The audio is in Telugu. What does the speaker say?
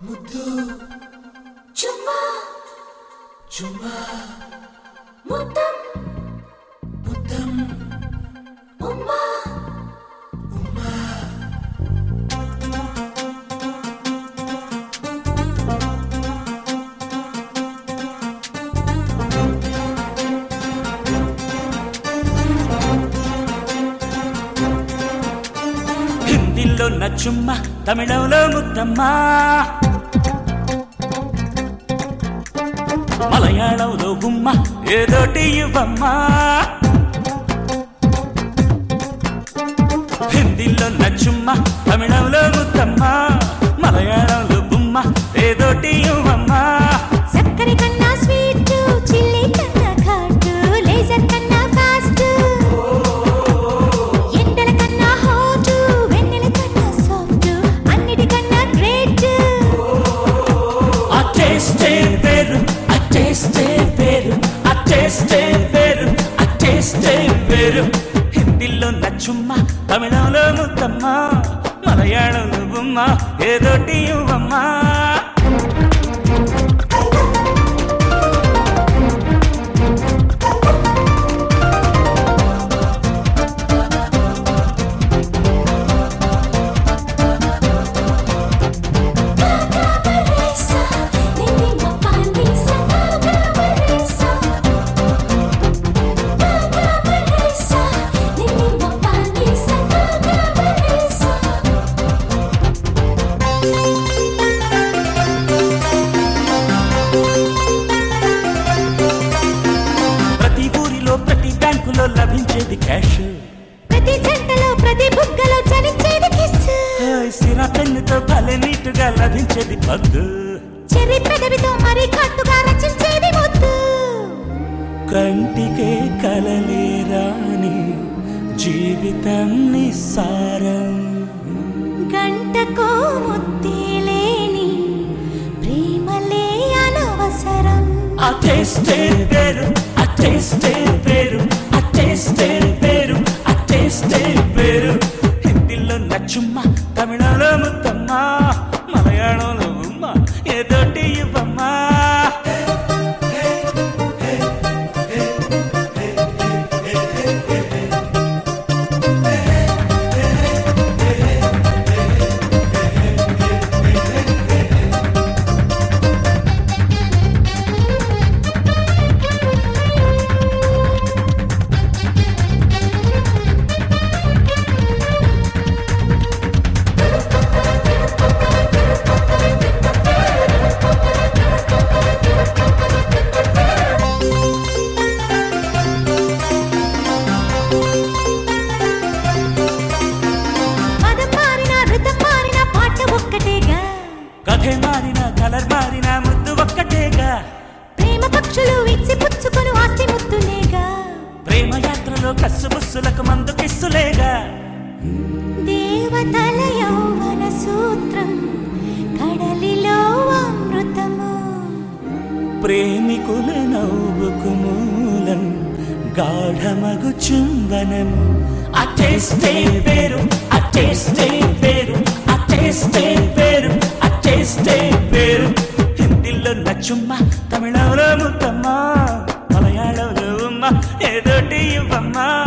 ముద్దు చుమ్మా చుమ్మా ముద్దం ముద్దం ఉమ్మా ఉమ్మా హిందీలో నచ్చుమ్మ తమిళంలో ముద్దమ్మ మలయాళంలో గుమ్మ ఏదోటి ఇవ్వమ్మ హిందీలో నచ్చుమ్మ తమిళంలో ముద్దమ్మ మలయాళంలో గుమ్మ ఏదోటి ఇవ్వమ్మ చక్కెర కన్నా స్వీట్ చిల్లీ కన్నా ఘాటు లేజర్ కన్నా ఫాస్ట్ ఎండల కన్నా హాట్ వెన్నెల కన్నా సాఫ్ట్ అన్నిటికన్నా గ్రేట్ ఆ టేస్టే పేరు ఆ టేస్టే పేరు ఆ టేస్టే పేరు ఆ టేస్టే పేరు హిందీలో నచ్చుమ్మ తమిళంలో ముద్దమ్మ మలయాళంలో బొమ్మ ఏదోటి ఇవ్వమ్మా Gabaresa, nini mapanisa Gabaresa Gabaresa, nini mapanisa Gabaresa ప్రతి ఊరిలో ప్రతి బ్యాంకులో లభించేది క్యాష్ ప్రతి జంటలో ప్రతి బుగ్గలో చలించేది కిస్ సిరా పెన్నుతో భలే నీటుగా లభించేది పద్దు చెర్రి పెదవితో మరీ కట్టుగా రచించేది ముద్దు కంటికే కలలేరాని జీవితం నిస్సారం గంటకో ముద్దే లేని ప్రేమలే అనవసరం ఆ టేస్టే పేరు ఆ టేస్టే పేరు ఆ టేస్టే పేరు ఆ టేస్టే పేరు హిందీలో నచ్చుమ్మ తమిళంలో ముద్దమ్మ మలయాళంలో ఉమ్మ ఏదోటి ఇవ్వమ్మా పదం మారిన ఋతం మారిన పాట ఒక్కటేగా కథే మారిన కలర్ మారిన ముద్దు ఒక్కటేగా ప్రేమ పక్షులు ఇచ్చి పుచ్చుకొని ఆస్తి ముద్దులేగా ప్రేమ యాత్రలో కస్సు బుస్సులకు మందు కిస్సులేగా దేవతల యౌవన సూత్రం కడలిలో అమృతము ప్రేమికుల నవ్వుకు మూలం గాఢమగు చుంబనము ఆ టేస్టే పేరు ఆ టేస్టే పేరు ఆ టేస్టే పేరు ఆ టేస్టే పేరు హిందీలో నచ్చుమ్మ తమిళంలో ముద్దమ్మ మలయాళంలో ఉమ్మ ఏదోటి ఇవ్వమ్మా